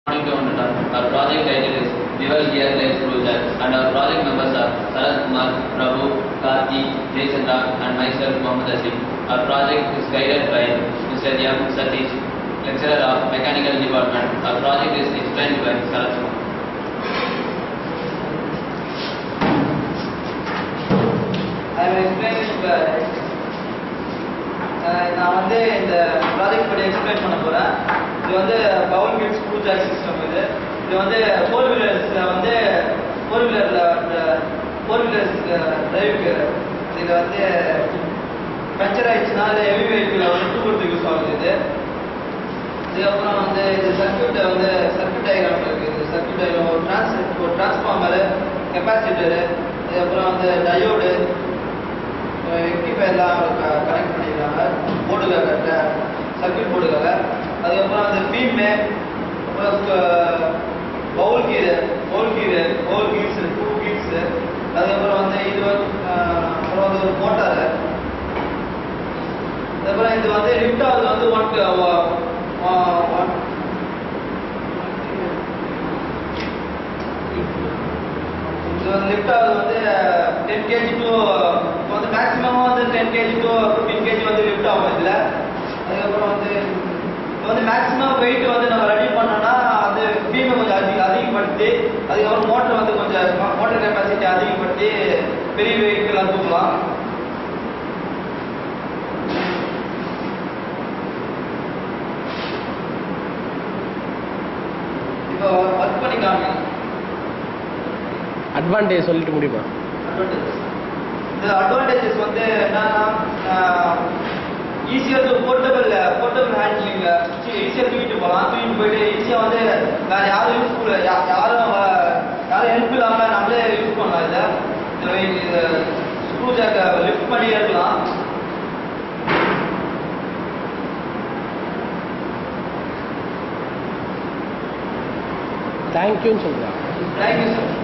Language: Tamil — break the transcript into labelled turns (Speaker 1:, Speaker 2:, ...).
Speaker 1: Morning to Ananda. Our project title is River Gear Life Project and our project members are Sarat Kumar, Prabhu, Karthi, Jaychandra and myself Mohammed Asim. Our project is guided by Mr. M. Satish, lecturer of Mechanical Department. Our project is explained by Sarat Kumar.
Speaker 2: I will explain it uh, uh, நான் வந்து இந்த ப்ராஜெக்ட் பற்றி எக்ஸ்பிளைன் பண்ண போகிறேன் இது வந்து bevel kit screw jack system இது இது வந்து ஃபோர் வீலர்ஸில் வந்து ஃபோர் வீலரில் ஃபோர் வீலர்ஸ் டிரைவுக்கு இது வந்து பஞ்சர் ஆயிடுச்சுன்னா இல்லை ஹெவி வெஹிக்கிளில் வந்து தூக்கிறதுக்கு யூஸ் ஆகுது இது இதுக்கப்புறம் வந்து இது சர்க்கியூட்டை வந்து சர்க்கியூட் டயக்ராம் இருக்குது இது சர்க்கியூட் டயக்ராம் ஒரு டிரான்ஸ் ஒரு டிரான்ஸ்ஃபார்மரு கெப்பாசிட்டரு அதுக்கப்புறம் வந்து டயோடு எக்டிஃபையர்லாம் கனெக்ட் பண்ணியிருக்காங்க போர்டுக்காக சர்க்கியூட் போர்டுக்காக அதுக்கப்புறம் அந்த பீமு அப்புறம் bevel gear bevel gear bevel gears two gears அதுக்கப்புறம் வந்து இது வந்து அஹ், அப்புறம் வந்து ஒரு மோட்டாரு அதுக்கப்புறம் இது வந்து லிஃப்ட் ஆகுது வந்து ஒன் ஒன் இது வந்து லிஃப்ட் ஆகுது வந்து டென் கேஜி டு இப்போ வந்து மேக்ஸிமம் வந்து ten KG to fifteen KG வந்து லிஃப்ட் ஆகும் இதில் அதுக்கப்புறம் வந்து இப்போ வந்து மேக்ஸிமம் வெயிட் வந்து நம்ம ரெடி பண்ணோம்னா வந்து பீமை கொஞ்சம் அதிக அதிகப்படுத்தி அதுக்கப்புறம் மோட்டர் வந்து கொஞ்சம் மோட்டர் கெப்பாசிட்டி அதிகப்படுத்தி பெரிய வெஹிக்கிளாக தூக்கலாம் இப்போ ஒர்க் பண்ணி காமிங்க
Speaker 3: அட்வான்டேஜ் சொல்லிட்டு முடியுமா
Speaker 2: advantages. இந்த அட்வான்டேஜஸ் வந்து என்னன்னா ஈஸியாக டு போர்ட்டபிள் போர்ட்டபிள் ஹேண்ட்லிங் ஈஸியாக தூக்கிட்டு போகலாம் தூக்கிட்டு போயிட்டு ஈஸியாக வந்து வேறு யாரும் யூஸ்ஃபுல் யாரும் அஹ், யாரும் ஹெல்ப் இல்லாமல் நம்மளே யூஸ் பண்ணலாம் இதை இந்த ஸ்க்ரூ ஜாக்கை லிஃப்ட் பண்ணி எடுக்கலாம்
Speaker 3: தேங்க்யூன்னு சொல்கிறேன்
Speaker 2: தேங்க்யூ சார்